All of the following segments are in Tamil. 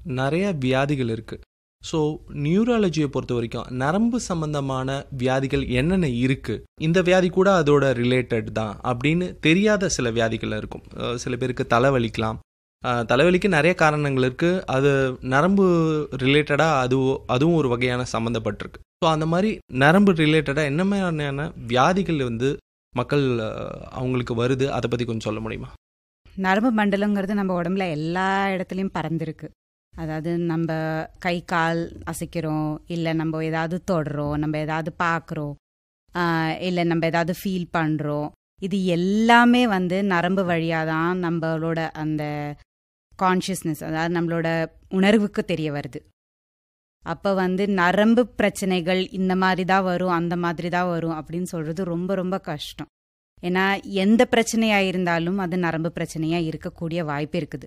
நிறைய வியாதிகள் இருக்குது ஸோ நியூராலஜியை பொறுத்த வரைக்கும் நரம்பு சம்பந்தமான வியாதிகள் என்னென்ன இருக்குது இந்த வியாதி கூட அதோட ரிலேட்டட் தான் அப்படின்னு தெரியாத சில வியாதிகள் இருக்கும் அஹ் சில பேருக்கு தலைவலிக்கலாம் அஹ் தலைவலிக்கு நிறைய காரணங்கள் இருக்குது அது நரம்பு ரிலேட்டடாக அது அதுவும் ஒரு வகையான சம்மந்தப்பட்டிருக்கு ஸோ அந்த மாதிரி நரம்பு ரிலேட்டடாக என்ன மாதிரியான வியாதிகள் வந்து மக்கள் அஹ், அவங்களுக்கு வருது அதை பற்றி கொஞ்சம் சொல்ல முடியுமா நரம்பு மண்டலங்கிறது நம்ம உடம்புல எல்லா இடத்துலையும் பறந்துருக்கு அதாவது நம்ம கை கால் அசைக்கிறோம் இல்லை நம்ம ஏதாவது தொடுறோம் நம்ம ஏதாவது பார்க்குறோம் இல்லை நம்ம ஏதாவது ஃபீல் பண்ணுறோம் இது எல்லாமே வந்து நரம்பு வழியாக தான் நம்மளோட அந்த கான்ஷியஸ்னஸ் அதாவது நம்மளோட உணர்வுக்கு தெரிய வருது அப்போ வந்து நரம்பு பிரச்சனைகள் இந்த மாதிரி தான் வரும் அந்த மாதிரி தான் வரும் அப்படின்னு சொல்கிறது ரொம்ப ரொம்ப கஷ்டம் ஏன்னா எந்த பிரச்சனையாக இருந்தாலும் அது நரம்பு பிரச்சனையாக இருக்கக்கூடிய வாய்ப்பு இருக்குது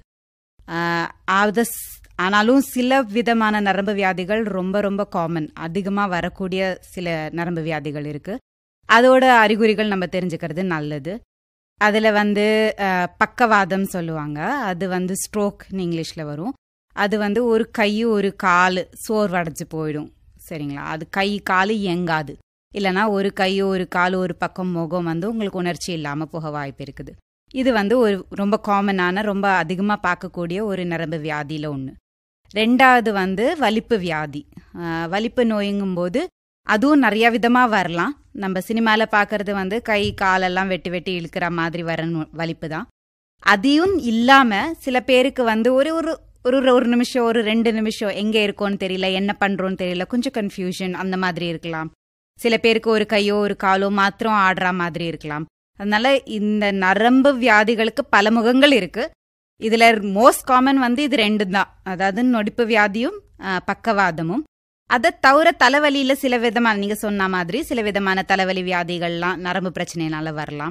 ஆஹ் அது ஸ்- ஆனாலும் சில விதமான நரம்பு வியாதிகள் ரொம்ப ரொம்ப காமன் அதிகமாக வரக்கூடிய சில நரம்பு வியாதிகள் இருக்கு அதோட அறிகுறிகள் நம்ம தெரிஞ்சுக்கிறது நல்லது அதில் வந்து ஆஹ், பக்கவாதம் சொல்லுவாங்க அது வந்து ஸ்ட்ரோக்னு இங்கிலீஷில் வரும் அது வந்து ஒரு கை ஒரு கால் சோர்வடைஞ்சு போயிடும் சரிங்களா அது கை கால் இயங்காது இல்லைனா ஒரு கை ஒரு கால் ஒரு பக்கம் முகம் வந்து உங்களுக்கு உணர்ச்சி இல்லாமல் போக வாய்ப்பு இருக்குது இது வந்து ஒரு ரொம்ப காமனான ரொம்ப அதிகமாக பார்க்கக்கூடிய ஒரு நரம்பு வியாதியில் ஒன்று ரெண்டாவது வந்து வலிப்பு வியாதி ஆஹ் வலிப்பு நோய்ங்கும்போது அதுவும் நிறைய விதமாக வரலாம் நம்ம சினிமாவில் பார்க்கறது வந்து கை காலெல்லாம் வெட்டி வெட்டி இழுக்கிற மாதிரி வர நோ- வலிப்பு தான் அதையும் இல்லாமல் சில பேருக்கு வந்து ஒரு ஒரு ஒரு ஒரு நிமிஷம் ஒரு ரெண்டு நிமிஷம் எங்கே இருக்கோன்னு தெரியல என்ன பண்ணுறோன்னு தெரியல கொஞ்சம் கன்ஃபியூஷன் அந்த மாதிரி இருக்கலாம் சில பேருக்கு ஒரு கையோ ஒரு காலோ மாத்திரம் ஆடுற மாதிரி இருக்கலாம் அதனால இந்த நரம்பு வியாதிகளுக்கு பல முகங்கள் இருக்கு இதுல மோஸ்ட் காமன் வந்து இது ரெண்டு தான் அதாவது நொடிப்பு வியாதியும் ஆஹ், பக்கவாதமும் அதை தவிர தலைவலியில சில விதமான நீங்க சொன்ன மாதிரி சில விதமான தலைவலி வியாதிகள்லாம் நரம்பு பிரச்சனையினால வரலாம்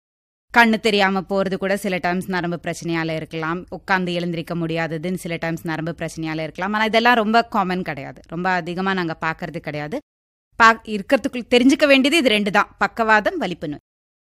கண்ணு தெரியாம போறது கூட சில டைம்ஸ் நரம்பு பிரச்சனையால இருக்கலாம் உட்கார்ந்து எழுந்திருக்க முடியாததுன்னு சில டைம்ஸ் நரம்பு பிரச்சனையால இருக்கலாம் ஆனா இதெல்லாம் ரொம்ப காமன் கிடையாது ரொம்ப அதிகமா நாங்க பார்க்கறது கிடையாது பா இருக்கிறதுக்குள் தெரிஞ்சுக்க வேண்டியது இது ரெண்டு தான் பக்கவாதம் வலிப்பு நோய்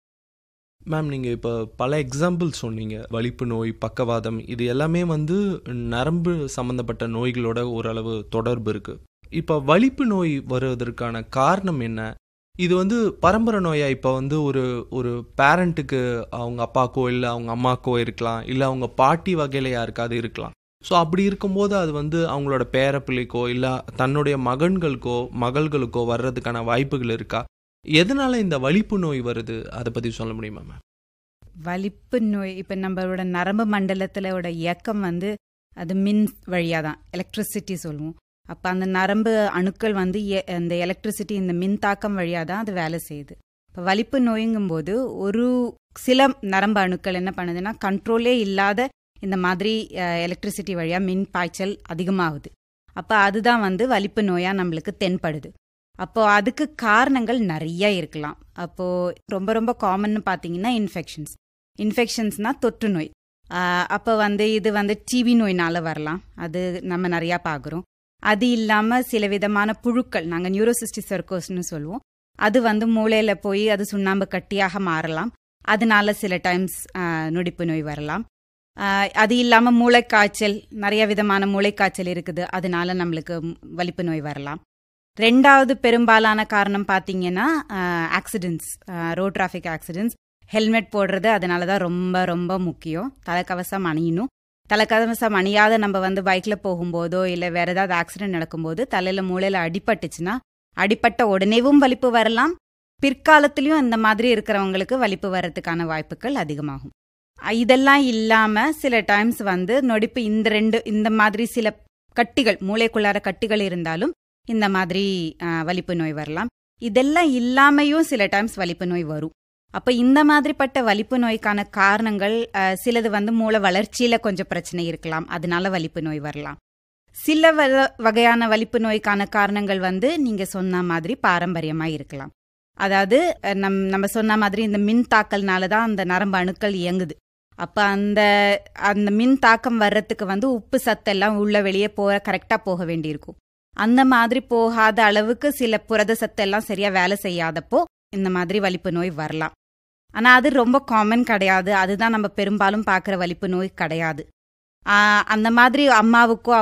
மேம் நீங்கள் இப்போ பல எக்ஸாம்பிள் சொன்னீங்க வலிப்பு நோய் பக்கவாதம் இது எல்லாமே வந்து நரம்பு சம்மந்தப்பட்ட நோய்களோட ஓரளவு தொடர்பு இருக்குது இப்போ வலிப்பு நோய் வருவதற்கான காரணம் என்ன இது வந்து பரம்பரை நோயா இப்போ வந்து ஒரு ஒரு பேரண்ட்டுக்கு அவங்க அப்பாக்கோ இல்லை அவங்க அம்மாக்கோ இருக்கலாம் இல்லை அவங்க பாட்டி வகையில் யாருக்காவது இருக்கலாம் ஸோ அப்படி இருக்கும்போது அது வந்து அவங்களோட பேர பிள்ளைக்கோ இல்லை தன்னுடைய மகன்களுக்கோ மகள்களுக்கோ வர்றதுக்கான வாய்ப்புகள் இருக்கா எதனால இந்த வலிப்பு நோய் வருது அதை பற்றி சொல்ல முடியுமா மேம் வலிப்பு நோய் இப்போ நம்மளோட நரம்பு மண்டலத்திலோட இயக்கம் வந்து அது மின் வழியாக தான் எலக்ட்ரிசிட்டி சொல்லுவோம் அப்போ அந்த நரம்பு அணுக்கள் வந்து எ- அந்த எலக்ட்ரிசிட்டி இந்த மின் தாக்கம் வழியாக தான் அது வேலை செய்யுது இப்போ வலிப்பு நோய்ங்கும்போது ஒரு சில நரம்பு அணுக்கள் என்ன பண்ணுதுன்னா கண்ட்ரோலே இல்லாத இந்த மாதிரி எலக்ட்ரிசிட்டி வழியாக மின் பாய்ச்சல் அதிகமாகுது அப்போ அதுதான் வந்து வலிப்பு நோயாக நம்மளுக்கு தென்படுது அப்போ அதுக்கு காரணங்கள் நிறைய இருக்கலாம் அப்போ ரொம்ப ரொம்ப காமன்னு பார்த்தீங்கன்னா இன்ஃபெக்ஷன்ஸ் இன்ஃபெக்ஷன்ஸ்னா தொற்று நோய் ஆஹ் அப்போ வந்து இது வந்து டிபி நோயினால வரலாம் அது நம்ம நிறையா பார்க்குறோம் அது இல்லாமல் சில விதமான புழுக்கள் நாங்கள் நியூரோசிஸ்டிக் சர்க்கோஸ்னு சொல்லுவோம் அது வந்து மூளையில் போய் அது சுண்ணாம்பு கட்டியாக மாறலாம் அதனால சில டைம்ஸ் நொடிப்பு நோய் வரலாம் ஆஹ் அது இல்லாமல் மூளைக்காய்ச்சல் நிறைய விதமான மூளைக்காய்ச்சல் இருக்குது அதனால நம்மளுக்கு வலிப்பு நோய் வரலாம் ரெண்டாவது பெரும்பாலான காரணம் பார்த்தீங்கன்னா accidents road traffic accidents helmet போடுறது அதனால தான் ரொம்ப ரொம்ப முக்கியம் தலைக்கவசம் அணியணும் தலைக்கவசம் அணியாத நம்ம வந்து பைக்கில் போகும்போதோ இல்லை வேற ஏதாவது ஆக்சிடென்ட் நடக்கும்போது தலையில் மூளையில் அடிபட்டுச்சுன்னா அடிபட்ட உடனேவும் வலிப்பு வரலாம் பிற்காலத்திலையும் இந்த மாதிரி இருக்கிறவங்களுக்கு வலிப்பு வர்றதுக்கான வாய்ப்புகள் அதிகமாகும் அஹ் இதெல்லாம் இல்லாமல் சில டைம்ஸ் வந்து நொடிப்பு இந்த ரெண்டு இந்த மாதிரி சில கட்டிகள் மூளைக்குள்ளார கட்டிகள் இருந்தாலும் இந்த மாதிரி அஹ், வலிப்பு நோய் வரலாம் இதெல்லாம் இல்லாமையும் சில டைம்ஸ் வலிப்பு நோய் வரும் அப்ப இந்த மாதிரிப்பட்ட வலிப்பு நோய்க்கான காரணங்கள் அஹ், சிலது வந்து மூளை வளர்ச்சியில கொஞ்சம் பிரச்சனை இருக்கலாம் அதனால வலிப்பு நோய் வரலாம் சில வ- வகையான வலிப்பு நோய்க்கான காரணங்கள் வந்து நீங்க சொன்ன மாதிரி பாரம்பரியமா இருக்கலாம் அதாவது அஹ், நம் நம்ம சொன்ன மாதிரி இந்த மின் தாக்கல்னால தான் அந்த நரம்பு அணுக்கள் இயங்குது அப்ப அந்த அந்த மின் தாக்கம் வர்றதுக்கு வந்து உப்பு சத்தெல்லாம் உள்ள வெளியே போக கரெக்டா போக வேண்டியிருக்கும் அந்த மாதிரி போகாத அளவுக்கு சில புரத சத்தெல்லாம் சரியா வேலை செய்யாதப்போ இந்த மாதிரி வலிப்பு நோய் வரலாம் ஆனா அது ரொம்ப காமன் கிடையாது அதுதான் நம்ம பெரும்பாலும் பார்க்குற வலிப்பு நோய் கிடையாது ஆஹ் அந்த மாதிரி அம்மாவுக்கோ